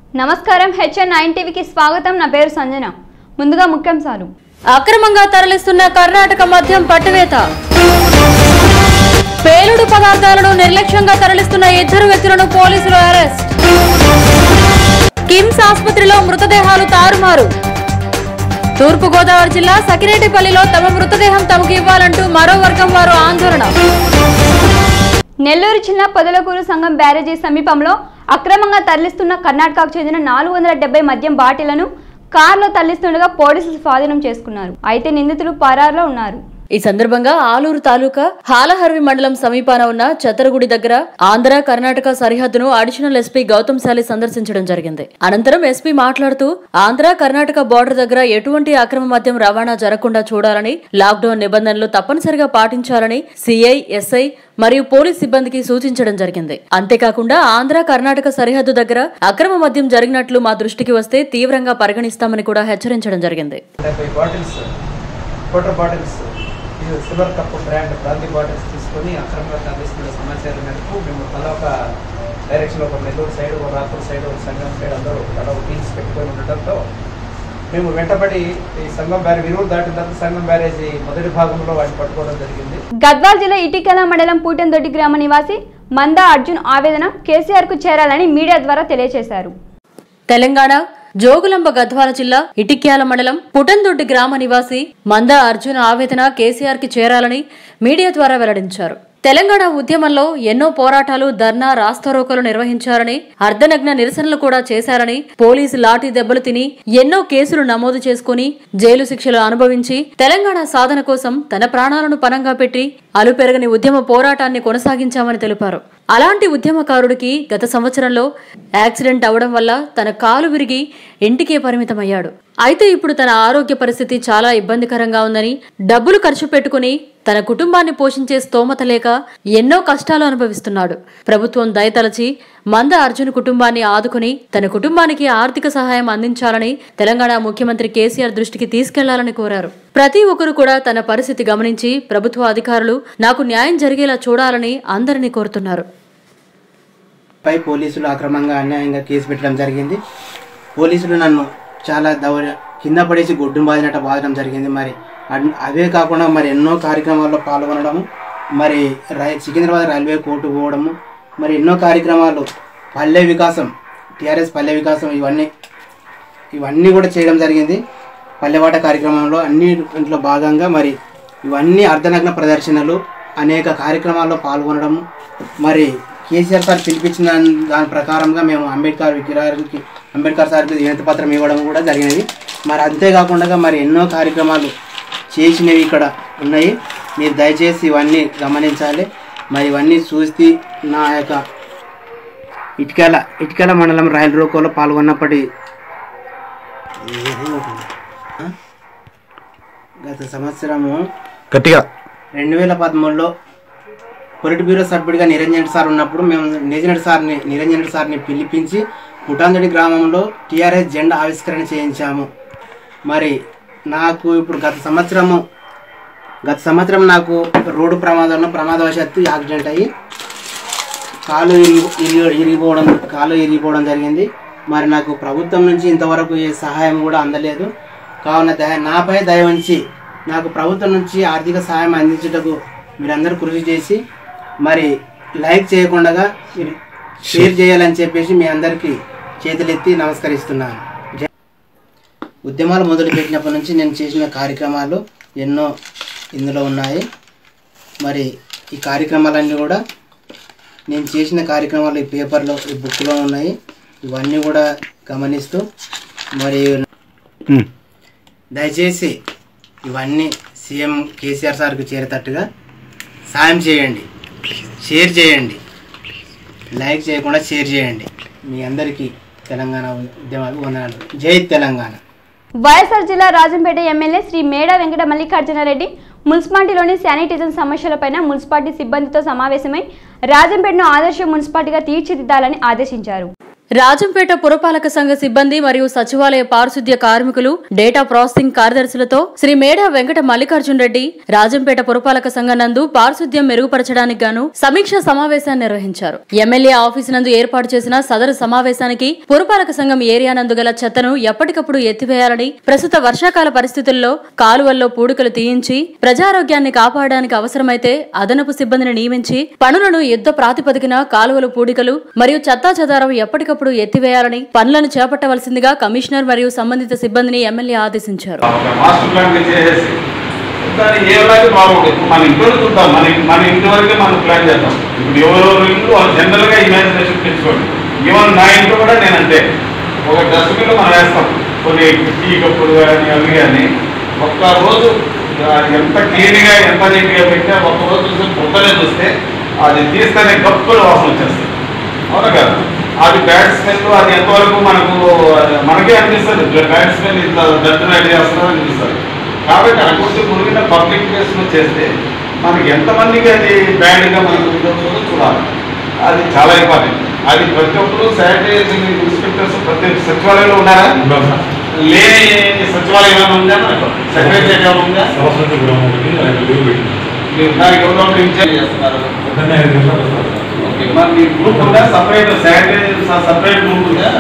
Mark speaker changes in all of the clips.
Speaker 1: నమస్కారం HN nine టీవీకి స్వాగతం నా పేరు సంజన ముందుగా ముఖ్యాంశాలు
Speaker 2: అక్రమంగా తరలిస్తున్న కర్ణాటక మద్యం పట్టువేత పేలుడు పదార్థాలను నిర్లక్ష్యంగా తరలిస్తున్న ఇద్దరు వ్యక్తులను పోలీసులు అరెస్ట్ కిమ్స్ ఆసుపత్రిలో మృతదేహాలు తారుమారు తూర్పు గోదావరి జిల్లా సకినేటిపల్లిలో తమ మృతదేహం తమకు ఇవ్వాలంటూ మరో వర్గం వారు ఆందోళన
Speaker 1: నెల్లూరు జిల్లా పొదలకూరు సంఘం బ్యారేజీ సమీపంలో అక్రమంగా తరలిస్తున్న కర్ణాటకకు చెందిన నాలుగు వందల డెబ్బై మద్యం బాటిలను కారులో తరలిస్తుండగా పోలీసులు స్వాధీనం చేసుకున్నారు అయితే నిందితులు పరారులో ఉన్నారు
Speaker 2: ఈ సందర్భంగా ఆలూరు తాలూకా హాలహర్వి మండలం సమీపాన ఉన్న చత్తరగుడి దగ్గర ఆంధ్ర కర్ణాటక సరిహద్దును అడిషనల్ ఎస్పీ గౌతమ్ శాలి సందర్శించడం జరిగింది అనంతరం ఎస్పీ మాట్లాడుతూ ఆంధ్ర కర్ణాటక బోర్డర్ దగ్గర ఎటువంటి అక్రమ మద్యం రవాణా జరగకుండా చూడాలని లాక్డౌన్ నిబంధనలు తప్పనిసరిగా పాటించాలని సిఐ ఎస్ఐ మరియు పోలీస్ సిబ్బందికి సూచించడం జరిగింది అంతేకాకుండా ఆంధ్ర కర్ణాటక సరిహద్దు దగ్గర అక్రమ మద్యం జరిగినట్లు మా దృష్టికి వస్తే తీవ్రంగా పరిగణిస్తామని కూడా హెచ్చరించడం జరిగింది
Speaker 3: డెబ్బై బాటిల్స్ వాటర్ బాటిల్స్ ఇది సిల్వర్ కప్ బ్రాండ్ బ్రాంతి బాటిల్స్ తీసుకొని అక్రమంగా తరలిస్తున్న సమాచారం మేరకు మేము తల ఒక డైరెక్షన్ ఒక నెల్లూరు సైడ్ ఒక రాపూర్ సైడ్ ఒక సంగం సైడ్ అందరూ తల ఒక టీమ్స్ పెట్టుకొని ఉండటంతో మేము వెంటబడి ఈ సంగం బ్యారేజ్ వినూరు దాటిన తర్వాత సంగం బ్యారేజీ మొదటి భాగంలో వాటిని పట్టుకోవడం జరిగింది
Speaker 1: గద్వాల్ జిల్లా ఇటికల మండలం పూటెందొడ్డి గ్రామ నివాసి మందా అర్జున్ ఆవేదన కేసీఆర్ కు చేరాలని మీడియా ద్వారా తెలియజేశారు
Speaker 2: తెలంగాణ జోగులంబ గద్వాల జిల్లా ఇటిక్యాల మండలం పుటందొడ్డి గ్రామ నివాసి మంద అర్జున్ ఆవేదన కేసీఆర్ కి చేరాలని మీడియా ద్వారా వెల్లడించారు తెలంగాణ ఉద్యమంలో ఎన్నో పోరాటాలు ధర్నా రాస్తారోకోలు నిర్వహించారని అర్ధనగ్న నిరసనలు కూడా చేశారని పోలీసు లాఠీ దెబ్బలు తిని ఎన్నో కేసులు నమోదు చేసుకుని జైలు శిక్షలు అనుభవించి తెలంగాణ సాధన కోసం తన ప్రాణాలను పనంగా పెట్టి అలుపెరగని ఉద్యమ పోరాటాన్ని కొనసాగించామని తెలిపారు అలాంటి ఉద్యమకారుడికి గత సంవత్సరంలో యాక్సిడెంట్ అవడం వల్ల తన కాలు విరిగి ఇంటికే పరిమితమయ్యాడు అయితే ఇప్పుడు తన ఆరోగ్య పరిస్థితి చాలా ఇబ్బందికరంగా ఉందని డబ్బులు ఖర్చు పెట్టుకుని తన కుటుంబాన్ని పోషించే స్తోమత లేక ఎన్నో కష్టాలు అనుభవిస్తున్నాడు ప్రభుత్వం దయతలచి మంద అర్జున్ కుటుంబాన్ని ఆదుకుని తన కుటుంబానికి ఆర్థిక సహాయం అందించాలని తెలంగాణ ముఖ్యమంత్రి కేసీఆర్ దృష్టికి తీసుకెళ్లాలని కోరారు ప్రతి ఒక్కరు కూడా తన పరిస్థితి గమనించి ప్రభుత్వ అధికారులు నాకు న్యాయం జరిగేలా చూడాలని అందరినీ కోరుతున్నారు
Speaker 4: పై పోలీసులు అక్రమంగా అన్యాయంగా కేసు పెట్టడం జరిగింది పోలీసులు నన్ను చాలా దౌర్య కింద పడేసి గొడ్డును బాదినట్టు బాధడం జరిగింది మరి అన్- అవే కాకుండా మరి ఎన్నో కార్యక్రమాల్లో పాల్గొనడము మరి రై సికింద్రాబాద్ రైల్వే కోర్టు పోవడము మరి ఎన్నో కార్యక్రమాలు పల్లె వికాసం టీఆర్ఎస్ పల్లె వికాసం ఇవన్నీ ఇవన్నీ కూడా చేయడం జరిగింది పల్లెవాట కార్యక్రమంలో అన్ని ఇంట్లో భాగంగా మరి ఇవన్నీ అర్ధనగ్న ప్రదర్శనలు అనేక కార్యక్రమాల్లో పాల్గొనడం మరి కేసీఆర్ సార్ పిలిపించిన దాని ప్రకారంగా మేము అంబేద్కర్ విగ్రహానికి అంబేద్కర్ సార్కి వినతి పత్రం ఇవ్వడం కూడా జరిగినది మరి అంతేకాకుండా మరి ఎన్నో కార్యక్రమాలు చేసినవి ఇక్కడ ఉన్నాయి మీరు దయచేసి ఇవన్నీ గమనించాలి మరి ఇవన్నీ చూసి నా యొక్క ఇటుకల ఇటుకల మండలం రైలు రోకోలో పాల్గొన్నప్పటి ఆ? గత సంవత్సరము
Speaker 5: గట్టిగా
Speaker 4: రెండు వేల పదమూడులో పొలిట్ బ్యూరో సభ్యుడిగా నిరంజన్ సార్ ఉన్నప్పుడు మేము నిరంజన్ సార్ని నిరంజన్ సార్ని పిలిపించి పుటాందడి గ్రామంలో టీఆర్ఎస్ జెండా ఆవిష్కరణ చేయించాము మరి నాకు ఇప్పుడు గత సంవత్సరము గత సంవత్సరం నాకు రోడ్డు ప్రమాదంలో ప్రమాదవశాత్తు యాక్సిడెంట్ అయ్యి కాలు ఇరిగి ఇరిగి- ఇరిగిపోవడం కాలు ఇరిగిపోవడం జరిగింది మరి నాకు ప్రభుత్వం నుంచి ఇంతవరకు ఏ సహాయం కూడా అందలేదు కావున దయ నాపై దయ ఉంచి నాకు ప్రభుత్వం నుంచి ఆర్థిక సహాయం అందించుటకు మీరందరూ కృషి చేసి మరి లైక్ చేయకుండా మీరు షేర్ చేయాలని చెప్పేసి మీ అందరికీ చేతులెత్తి నమస్కరిస్తున్నాను జై- ఉద్యమాలు మొదలుపెట్టినప్పటి నుంచి నేను చేసిన కార్యక్రమాలు ఎన్నో ఇందులో ఉన్నాయి మరి ఈ కార్యక్రమాలన్నీ కూడా నేను చేసిన కార్యక్రమాలు ఈ పేపర్లో ఈ బుక్లో ఉన్నాయి ఇవన్నీ కూడా గమనిస్తూ మరి దయచేసి ఇవన్నీ సీఎం కేసీఆర్ సార్కి చేరేటట్టుగా సాయం చేయండి షేర్ చేయండి లైక్ చేయకుండా షేర్ చేయండి మీ అందరికీ తెలంగాణ ఉద్యమాలు వందనాలు జై తెలంగాణ
Speaker 1: వైఎస్ఆర్ జిల్లా రాజంపేట ఎమ్మెల్యే శ్రీ మేడ వెంకట మల్లికార్జునారెడ్డి మున్సిపాలిటీలోని శానిటైజర్ సమస్యలపైన మున్సిపాలిటీ సిబ్బందితో సమావేశమై రాజంపేటను ఆదర్శ మున్సిపాలిటీగా తీర్చిదిద్దాలని ఆదేశించారు
Speaker 2: రాజంపేట పురపాలక సంఘ సిబ్బంది మరియు సచివాలయ పారిశుద్ధ్య కార్మికులు డేటా ప్రాసెసింగ్ కార్యదర్శులతో శ్రీ మేడ వెంకట మల్లికార్జున్ రెడ్డి రాజంపేట పురపాలక సంఘం నందు పారిశుద్ధ్యం మెరుగుపరచడానికి గాను సమీక్ష సమావేశాన్ని నిర్వహించారు ఎమ్మెల్యే ఆఫీసు నందు ఏర్పాటు చేసిన సదరు సమావేశానికి పురపాలక సంఘం ఏరియా నందు గల చెత్తను ఎప్పటికప్పుడు ఎత్తివేయాలని ప్రస్తుత వర్షాకాల పరిస్థితుల్లో కాలువల్లో పూడికలు తీయించి ప్రజారోగ్యాన్ని కాపాడడానికి అవసరమైతే అదనపు సిబ్బందిని నియమించి పనులను యుద్ధ ప్రాతిపదికన కాలువలు పూడికలు మరియు చెత్తా చెదారం ఎప్పటికప్పుడు ఎత్తివేయాలని పనులను చేపట్టవలసిందిగా కమిషనర్ మరియు సంబంధిత సిబ్బందిని ఎమ్మెల్యే ఆదేశించారు
Speaker 5: ఒక మాస్టర్ ప్లాన్ గా చేసేసి దాన్ని ఏ లాగే బాగుంటుంది ఇప్పుడు మన ఇంట్లో చూద్దాం మన మన ఇంటి వరకే మనం ప్లాన్ చేద్దాం ఇప్పుడు ఎవరెవరు ఇల్లు వాళ్ళు జనరల్ గా ఇమాజినేషన్ తెచ్చుకోండి ఈవెన్ నా ఇంట్లో కూడా నేను అంతే ఒక డస్ట్బిన్ మనం వేస్తాం కొన్ని టీ కప్పులు కానీ అవి కానీ ఒక్క రోజు ఆ, ఎంత క్లీన్ గా ఎంత నీట్ గా పెట్టా ఒక్క రోజు చూసి పొద్దునే చూస్తే అది తీస్తేనే కప్పులు వాసన వచ్చేస్తుంది అవునా కదా అది బ్యాడ్ స్మెల్ అది ఎంతవరకు మనకు అది మనకే అనిపిస్తుంది బ్యాడ్ స్మెల్ ఇంత దర్శనం రెడీ చేస్తున్నారు అనిపిస్తుంది కాబట్టి అటువంటి మురిగిన పబ్లిక్ ప్లేస్లో చేస్తే మనకి ఎంతమందికి అది బ్యాడ్గా మనకు ఇదవుతుందో చూడాలి అది చాలా ఇంపార్టెంట్ అది ప్రతి ఒక్కరు శానిటైజింగ్ ఇన్స్పెక్టర్స్ ప్రతి సచివాలయంలో ఉన్నారా లేని సచివాలయం ఏమైనా ఉందా మనకు సెక్రటరీ ఏమైనా ఉందా
Speaker 6: సంవత్సరం గ్రామం ఒకటి ఆయన లీవ్ పెట్టింది
Speaker 5: మీరు దానికి ఎవరో ఇన్ఛార్జ్ చేస్తున్నారు
Speaker 6: వెంటనే ఐదు నిమిషాలు వస్తారు.
Speaker 5: ఓకే మరి మీ గ్రూప్ ఉందా సపరేట్ శానిటైజర్ సపరేట్ గ్రూప్ ఉందా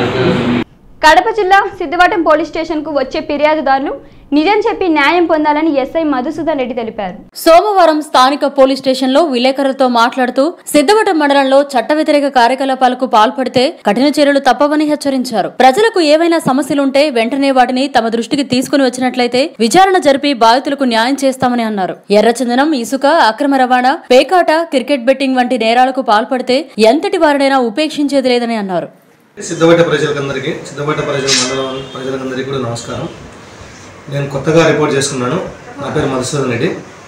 Speaker 1: కడప జిల్లా సిద్ధవటం పోలీస్ స్టేషన్ కు వచ్చే ఫిర్యాదుదారులు నిజం చెప్పి న్యాయం పొందాలని ఎస్ఐ మధుసూదన్ రెడ్డి తెలిపారు
Speaker 2: సోమవారం స్థానిక పోలీస్ స్టేషన్లో విలేకరులతో మాట్లాడుతూ సిద్ధవటం మండలంలో చట్ట వ్యతిరేక కార్యకలాపాలకు పాల్పడితే కఠిన చర్యలు తప్పవని హెచ్చరించారు ప్రజలకు ఏవైనా సమస్యలుంటే వెంటనే వాటిని తమ దృష్టికి తీసుకుని వచ్చినట్లయితే విచారణ జరిపి బాధితులకు న్యాయం చేస్తామని అన్నారు ఎర్రచందనం ఇసుక అక్రమ రవాణా పేకాట క్రికెట్ బెట్టింగ్ వంటి నేరాలకు పాల్పడితే ఎంతటి వారినైనా ఉపేక్షించేది లేదని అన్నారు
Speaker 7: సిద్ధపేట ప్రజలకందరికీ సిద్ధపేట ప్రజల మండలం ప్రజలకందరికీ కూడా నమస్కారం నేను కొత్తగా రిపోర్ట్ చేసుకున్నాను నా పేరు మధుసూదన్ రెడ్డి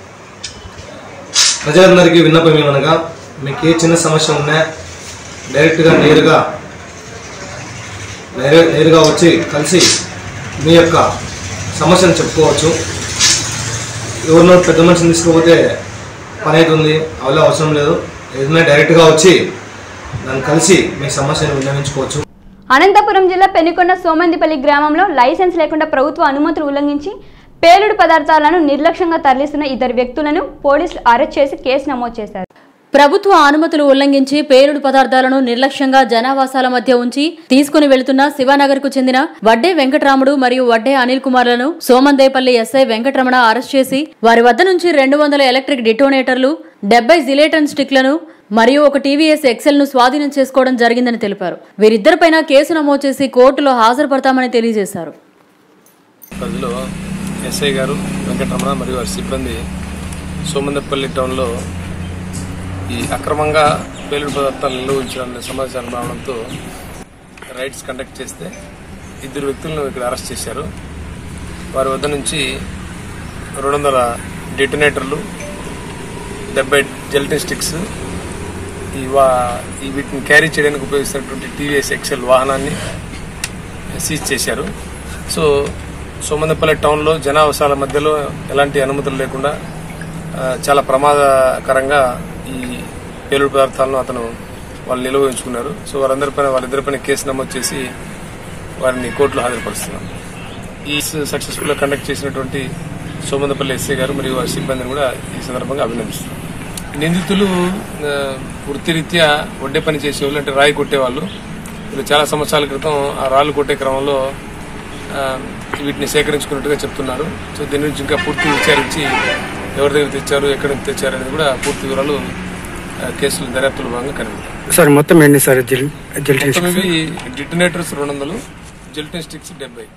Speaker 7: ప్రజలందరికీ విన్నపం ఏమనగా మీకు ఏ చిన్న సమస్య ఉన్నా డైరెక్ట్గా నేరుగా నేరు- నేరుగా వచ్చి కలిసి మీ యొక్క సమస్యను చెప్పుకోవచ్చు ఎవరినో పెద్ద మనిషిని తీసుకుపోతే పని అవుతుంది అలా అవసరం లేదు ఏదైనా డైరెక్ట్గా వచ్చి నన్ను కలిసి మీ సమస్యను విన్నవించుకోవచ్చు
Speaker 1: అనంతపురం జిల్లా పెనుకొండ సోమందిపల్లి గ్రామంలో లైసెన్స్ లేకుండా ప్రభుత్వ అనుమతులు ఉల్లంఘించి పేలుడు పదార్థాలను నిర్లక్ష్యంగా తరలిస్తున్న ఇద్దరు వ్యక్తులను పోలీసులు అరెస్ట్ చేసి కేసు నమోదు చేశారు
Speaker 2: ప్రభుత్వ అనుమతులు ఉల్లంఘించి పేలుడు పదార్థాలను నిర్లక్ష్యంగా జనావాసాల మధ్య ఉంచి తీసుకుని వెళుతున్న శివానగర్ కు చెందిన వడ్డే వెంకటరాముడు మరియు వడ్డే అనిల్ కుమార్లను సోమందేపల్లి ఎస్ఐ వెంకటరమణ అరెస్ట్ చేసి వారి వద్ద నుంచి రెండు వందల ఎలక్ట్రిక్ డిటోనేటర్లు డెబ్బై జిలేటన్ స్టిక్లను మరియు ఒక టీవీఎస్ ఎక్సెల్ ను స్వాధీనం చేసుకోవడం జరిగిందని తెలిపారు వీరిద్దరిపైన కేసు నమోదు చేసి కోర్టులో హాజరుపడతామని తెలియజేశారు
Speaker 8: పరిధిలో ఎస్ఐ గారు వెంకటరమణ మరియు వారి సిబ్బంది సోమందపల్లి టౌన్లో ఈ అక్రమంగా పేలుడు పదార్థాలు నిల్వ ఉంచాలనే సమాచారం రావడంతో రైడ్స్ కండక్ట్ చేస్తే ఇద్దరు వ్యక్తులను ఇక్కడ అరెస్ట్ చేశారు వారి వద్ద నుంచి రెండు వందల డిటనేటర్లు డెబ్బై జెల్టిన్ స్టిక్స్ ఈ వా ఈ వీటిని క్యారీ చేయడానికి ఉపయోగిస్తున్నటువంటి టీవీఎస్ ఎక్సెల్ వాహనాన్ని సీజ్ చేశారు సో సోమందపల్లి టౌన్లో జనావసాల మధ్యలో ఎలాంటి అనుమతులు లేకుండా ఆ, చాలా ప్రమాదకరంగా ఈ పేలుడు పదార్థాలను అతను వాళ్ళు నిల్వ ఉంచుకున్నారు సో వారందరిపైన వాళ్ళిద్దరిపైన కేసు నమోదు చేసి వారిని కోర్టులో హాజరుపరుస్తున్నాం ఈ సక్సెస్ఫుల్ గా కండక్ట్ చేసినటువంటి సోమందపల్లి ఎస్ఐ గారు మరియు వారి సిబ్బందిని కూడా ఈ సందర్భంగా అభినందిస్తున్నాం నిందితులు ఆ, వృత్తిరీత్యా వడ్డే పని చేసేవాళ్ళు అంటే రాయి కొట్టేవాళ్ళు వీళ్ళు చాలా సంవత్సరాల క్రితం ఆ రాళ్ళు కొట్టే క్రమంలో ఆ, వీటిని సేకరించుకున్నట్టుగా చెప్తున్నారు సో దీని నుంచి ఇంకా పూర్తి విచారించి ఎవరి దగ్గర తెచ్చారు ఎక్కడి నుంచి తెచ్చారు అనేది కూడా పూర్తి వివరాలు ఆ, కేసుల దర్యాప్తులో భాగంగా కనిపెట్టారు
Speaker 9: సార్ మొత్తం ఎన్ని సార్ జిల్ జిల్టీ
Speaker 8: మొత్తం ఇవి డిటనేటర్స్ రెండు వందలు జెల్టిన్ స్టిక్స్ డెబ్బై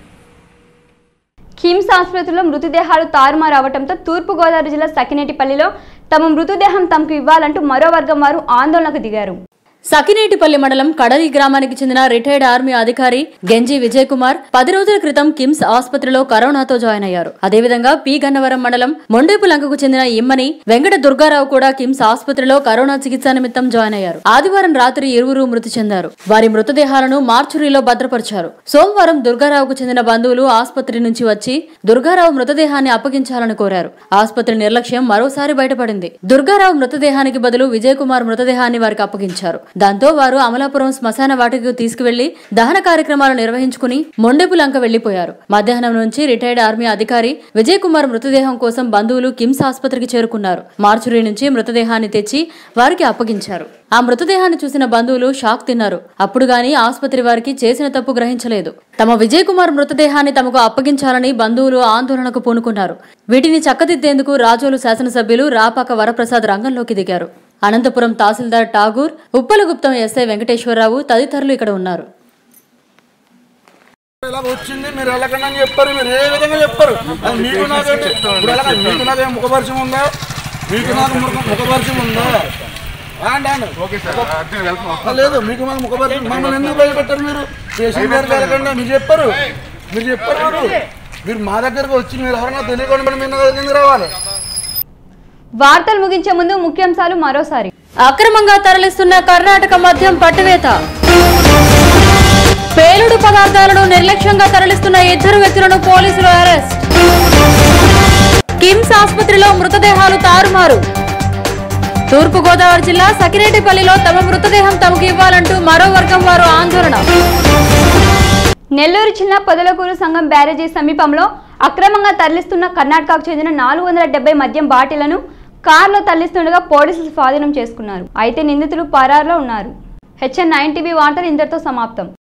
Speaker 1: కిమ్స్ ఆసుపత్రిలో మృతదేహాలు తారుమారు అవడంతో తూర్పుగోదావరి జిల్లా సకినేటిపల్లిలో తమ మృతదేహం తమకు ఇవ్వాలంటూ మరో వర్గం వారు ఆందోళనకు దిగారు
Speaker 2: సకినేటిపల్లి మండలం కడలి గ్రామానికి చెందిన రిటైర్డ్ ఆర్మీ అధికారి గెంజి విజయ్ కుమార్ పది రోజుల క్రితం కిమ్స్ ఆసుపత్రిలో కరోనాతో జాయిన్ అయ్యారు అదేవిధంగా పి గన్నవరం మండలం మొండేపు లంకకు చెందిన ఇమ్మని వెంకట దుర్గారావు కూడా కిమ్స్ ఆసుపత్రిలో కరోనా చికిత్స నిమిత్తం జాయిన్ అయ్యారు ఆదివారం రాత్రి ఇరువురు మృతి చెందారు వారి మృతదేహాలను మార్చురీలో భద్రపరిచారు సోమవారం దుర్గారావుకు చెందిన బంధువులు ఆసుపత్రి నుంచి వచ్చి దుర్గారావు మృతదేహాన్ని అప్పగించాలని కోరారు ఆసుపత్రి నిర్లక్ష్యం మరోసారి బయటపడింది దుర్గారావు మృతదేహానికి బదులు విజయ్ కుమార్ మృతదేహాన్ని వారికి అప్పగించారు దాంతో వారు అమలాపురం శ్మశాన వాటికి తీసుకువెళ్లి దహన కార్యక్రమాలు నిర్వహించుకుని మొండెపులంక వెళ్లిపోయారు మధ్యాహ్నం నుంచి రిటైర్డ్ ఆర్మీ అధికారి విజయ్ కుమార్ మృతదేహం కోసం బంధువులు కిమ్స్ ఆసుపత్రికి చేరుకున్నారు మార్చురీ నుంచి మృతదేహాన్ని తెచ్చి వారికి అప్పగించారు ఆ మృతదేహాన్ని చూసిన బంధువులు షాక్ తిన్నారు అప్పుడు గాని ఆసుపత్రి వారికి చేసిన తప్పు గ్రహించలేదు తమ విజయ్ కుమార్ మృతదేహాన్ని తమకు అప్పగించాలని బంధువులు ఆందోళనకు పూనుకున్నారు వీటిని చక్కదిద్దేందుకు రాజోలు శాసనసభ్యులు రాపాక వరప్రసాద్ రంగంలోకి దిగారు అనంతపురం తహసీల్దార్ ఠాగూర్ ఉప్పలగుప్తం ఎస్ఐ వెంకటేశ్వరరావు తదితరులు ఇక్కడ ఉన్నారు
Speaker 10: ఇలా వచ్చింది మీరు ఎలాగన్నా అని చెప్పారు మీరు ఏ విధంగా చెప్పారు అది మీకు నాకంటే ఇప్పుడు ఎలాగ మీకు నాకేం ముఖపరిచయం ఉందా మీకు నాకు ముఖ ముఖపరిచయం ఉందా రాండి రాండి. ఆ, లేదు మీకు మాకు ముఖపరిచయం మమ్మల్ని ఎందుకు భయపెట్టారు మీరు స్టేషన్ దగ్గరికి వెళ్ళకండి మీరు చెప్పారు మీరు చెప్పారు మీరు మీరు మా దగ్గరకు వచ్చి మీరు ఎవరన్నా తెలియకుండా మరి మీ దగ్గర ఎందుకు రావాలి
Speaker 1: వార్తలు ముగించే ముందు ముఖ్యాంశాలు మరోసారి
Speaker 2: అక్రమంగా తరలిస్తున్న కర్ణాటక మద్యం పట్టువేత పేలుడు పదార్థాలను నిర్లక్ష్యంగా తరలిస్తున్న ఇద్దరు వ్యక్తులను పోలీసులు అరెస్ట్ కిమ్స్ ఆసుపత్రిలో మృతదేహాలు తారుమారు తూర్పు గోదావరి జిల్లా సకిరెడ్డిపల్లిలో తమ మృతదేహం తమకు ఇవ్వాలంటూ మరో వర్గం వారు ఆందోళన
Speaker 1: నెల్లూరు జిల్లా పొదలకూరు సంఘం బ్యారేజీ సమీపంలో అక్రమంగా తరలిస్తున్న కర్ణాటకకు చెందిన నాలుగు వందల డెబ్బై మద్యం బాటిలను కారులో తరలిస్తుండగా పోలీసులు స్వాధీనం చేసుకున్నారు అయితే నిందితులు పరారులో ఉన్నారు హెచ్ఎన్ నైన్ టీవీ వార్తలు ఇంతటితో సమాప్తం